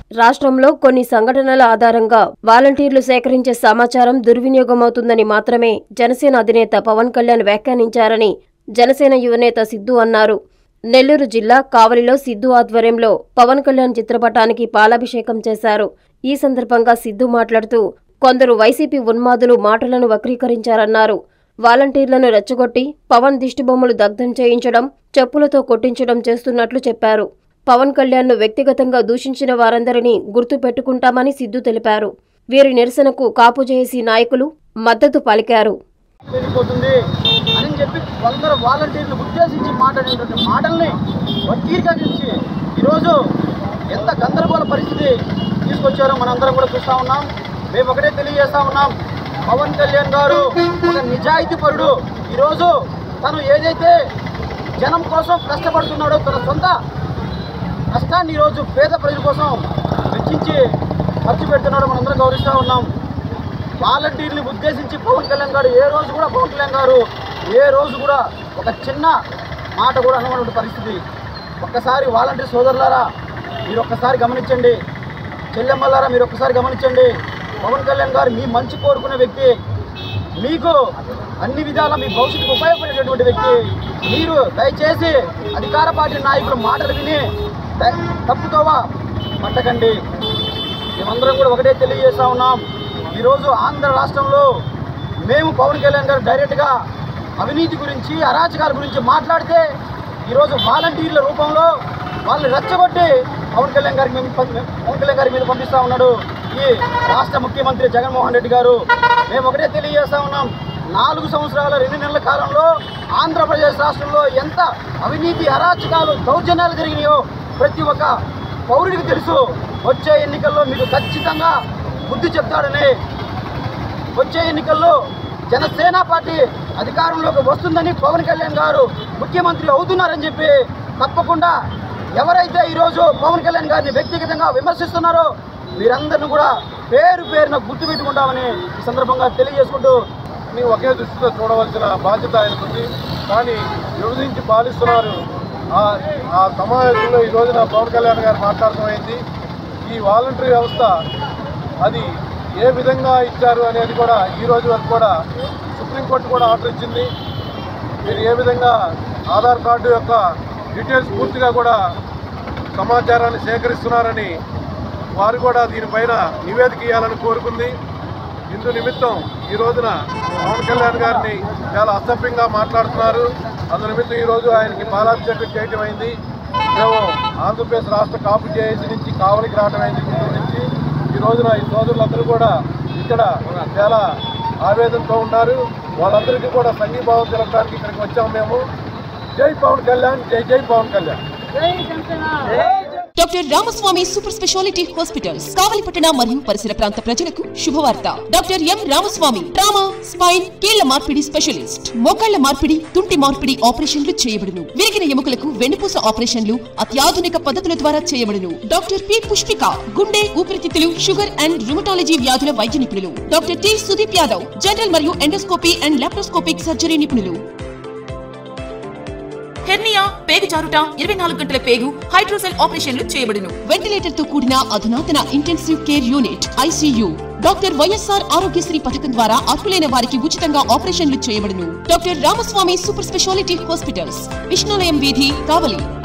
రాష్ట్రంలో కొన్ని సంఘటనల ఆధారంగా వాలంటీర్లు సేకరించే సమాచారం దుర్వినియోగమవుతుందని మాత్రమే జనసేన అధినేత పవన్ కళ్యాణ్ వ్యాఖ్యానించారని జనసేన యువనేత సిద్ధు అన్నారు నెల్లూరు జిల్లా కావలిలో సిద్ధు ఆధ్వర్యంలో పవన్ కళ్యాణ్ చిత్రపటానికి పాలాభిషేకం చేశారు ఈ సందర్భంగా సిద్ధు మాట్లాడుతూ కొందరు వైసీపీ ఉన్మాదులు మాటలను వక్రీకరించారన్నారు వాలంటీర్లను రెచ్చగొట్టి పవన్ దిష్టిబొమ్మలు దగ్ధం చేయించడం చెప్పులతో కొట్టించడం చేస్తున్నట్లు చెప్పారు పవన్ కళ్యాణ్ను వ్యక్తిగతంగా దూషించిన వారందరినీ గుర్తు పెట్టుకుంటామని సిద్ధు తెలిపారు వీరి నిరసనకు కాపు చేసి నాయకులు మద్దతు పలికారు వెళ్ళిపోతుంది అని చెప్పి కొందరు వాలంటీర్లు ఉద్దేశించి మాట్లాడినటువంటి మాటల్ని వక్రీకరించి ఈరోజు ఎంత గందరగోళ పరిస్థితి తీసుకొచ్చారో మనందరం కూడా చూస్తూ ఉన్నాం మేము ఒకటే తెలియజేస్తా ఉన్నాం పవన్ కళ్యాణ్ గారు ఒక నిజాయితీ పరుడు ఈరోజు తను ఏదైతే జనం కోసం కష్టపడుతున్నాడో తన సొంత కష్టాన్ని ఈరోజు పేద ప్రజల కోసం వెచ్చించి ఖర్చు పెడుతున్నాడో మనందరం గౌరవిస్తూ ఉన్నాం వాలంటీర్ని ఉద్దేశించి పవన్ కళ్యాణ్ గారు ఏ రోజు కూడా పవన్ కళ్యాణ్ గారు ఏ రోజు కూడా ఒక చిన్న మాట కూడా అనటువంటి పరిస్థితి ఒక్కసారి వాలంటీర్ సోదరులారా మీరు ఒక్కసారి గమనించండి చెల్లెమ్మలారా మీరు ఒక్కసారి గమనించండి పవన్ కళ్యాణ్ గారు మీ మంచి కోరుకునే వ్యక్తి మీకు అన్ని విధాల మీ భవిష్యత్తుకు ఉపయోగపడేటటువంటి వ్యక్తి మీరు దయచేసి అధికార పార్టీ నాయకుల మాటలు విని ద- తప్పుతోవా పట్టకండి మేమందరం కూడా ఒకటే తెలియజేస్తా ఉన్నాం ఈరోజు ఆంధ్ర రాష్ట్రంలో మేము పవన్ కళ్యాణ్ గారు డైరెక్ట్గా అవినీతి గురించి అరాచకాల గురించి మాట్లాడితే ఈరోజు వాలంటీర్ల రూపంలో వాళ్ళని రెచ్చగొట్టి పవన్ కళ్యాణ్ గారికి మేము పం- పవన్ కళ్యాణ్ గారి మీద పంపిస్తా ఉన్నాడు ఈ రాష్ట్ర ముఖ్యమంత్రి జగన్మోహన్ రెడ్డి గారు మేము ఒకటే తెలియజేస్తా ఉన్నాం నాలుగు సంవత్సరాల రెండు నెలల కాలంలో ఆంధ్రప్రదేశ్ రాష్ట్రంలో ఎంత అవినీతి అరాచకాలు దౌర్జన్యాలు జరిగినాయో ప్రతి ఒక్క పౌరుడికి తెలుసు వచ్చే ఎన్నికల్లో మీకు ఖచ్చితంగా బుద్ధి చెప్తాడని వచ్చే ఎన్నికల్లో జనసేన పార్టీ అధికారంలోకి వస్తుందని పవన్ కళ్యాణ్ గారు ముఖ్యమంత్రి అవుతున్నారని చెప్పి తప్పకుండా ఎవరైతే ఈరోజు పవన్ కళ్యాణ్ గారిని వ్యక్తిగతంగా విమర్శిస్తున్నారో వీరందరిని కూడా పేరు పేరున గుర్తుపెట్టుకుంటామని ఈ సందర్భంగా తెలియజేసుకుంటూ ని ఒకే దృష్టితో చూడవలసిన బాధ్యత ఆయనకుంది కానీ విభజించి పాలిస్తున్నారు ఆ- ఆ సమావేశంలో ఈ రోజున పవన్ కళ్యాణ్ గారు మాట్లాడటమైంది ఈ వాలంటరీ వ్యవస్థ అది ఏ విధంగా ఇచ్చారు అనేది కూడా ఈ రోజు వరకు కూడా సుప్రీంకోర్టు కూడా ఆర్డర్ ఇచ్చింది మీరు ఏ విధంగా ఆధార్ కార్డు యొక్క డీటెయిల్స్ పూర్తిగా కూడా సమాచారాన్ని సేకరిస్తున్నారని వారు కూడా దీనిపైన నివేదిక ఇవ్వాలని కోరుకుంది ఇందు నిమిత్తం ఈ రోజున పవన్ కళ్యాణ్ గారిని చాలా అసభ్యంగా మాట్లాడుతున్నారు అందు నిమిత్తం ఈ రోజు ఆయనకి పాలాభిషేకం చేయటం అయింది మేము ఆంధ్రప్రదేశ్ రాష్ట్ర కాపు జేఏసీ నుంచి కావలికి రావడం అయింది గుంటూరు నుంచి ఈ రోజున ఈ సోదరులందరూ కూడా ఇక్కడ చాలా ఆవేదనతో ఉన్నారు వాళ్ళందరికీ కూడా సంఘీభావం తెలపడానికి ఇక్కడికి వచ్చాము మేము జై పవన్ కళ్యాణ్ జై జై Pawan Kalyan doctor Ramaswamy super speciality hospitals కావలిపట్టణ మరియు పరిసర ప్రాంత ప్రజలకు శుభవార్త doctor M Ramaswamy trauma spine కీళ్ల మార్పిడి స్పెషలిస్ట్ మోకాళ్ల మార్పిడి తుంటి మార్పిడి ఆపరేషన్లు చేయబడును విరిగిన ఎముకలకు వెన్నుపూస ఆపరేషన్లు అత్యాధునిక పద్ధతుల ద్వారా చేయబడును డాక్టర్ పి పుష్పిక గుండె ఊపిరితిత్తులు షుగర్ అండ్ రుమటాలజీ వ్యాధుల వైద్య నిపుణులు doctor T Sudeep Yadav general మరియు ఎండోస్కోపీ అండ్ లాప్రోస్కోపిక్ సర్జరీ నిపుణులు హెర్నియా పేగు జారుట ఇరవై నాలుగు గంటల పేగు హైడ్రోసెల్ ఆపరేషన్లు చేయబడును వెంటిలేటర్ తో కూడిన అధునాతన intensive care unit ICU doctor YSR Aarogyasri పథకం ద్వారా అర్హులైన వారికి ఉచితంగా ఆపరేషన్లు చేయబడును doctor Ramaswamy super speciality hospitals Vishnulayam వీధి కావలి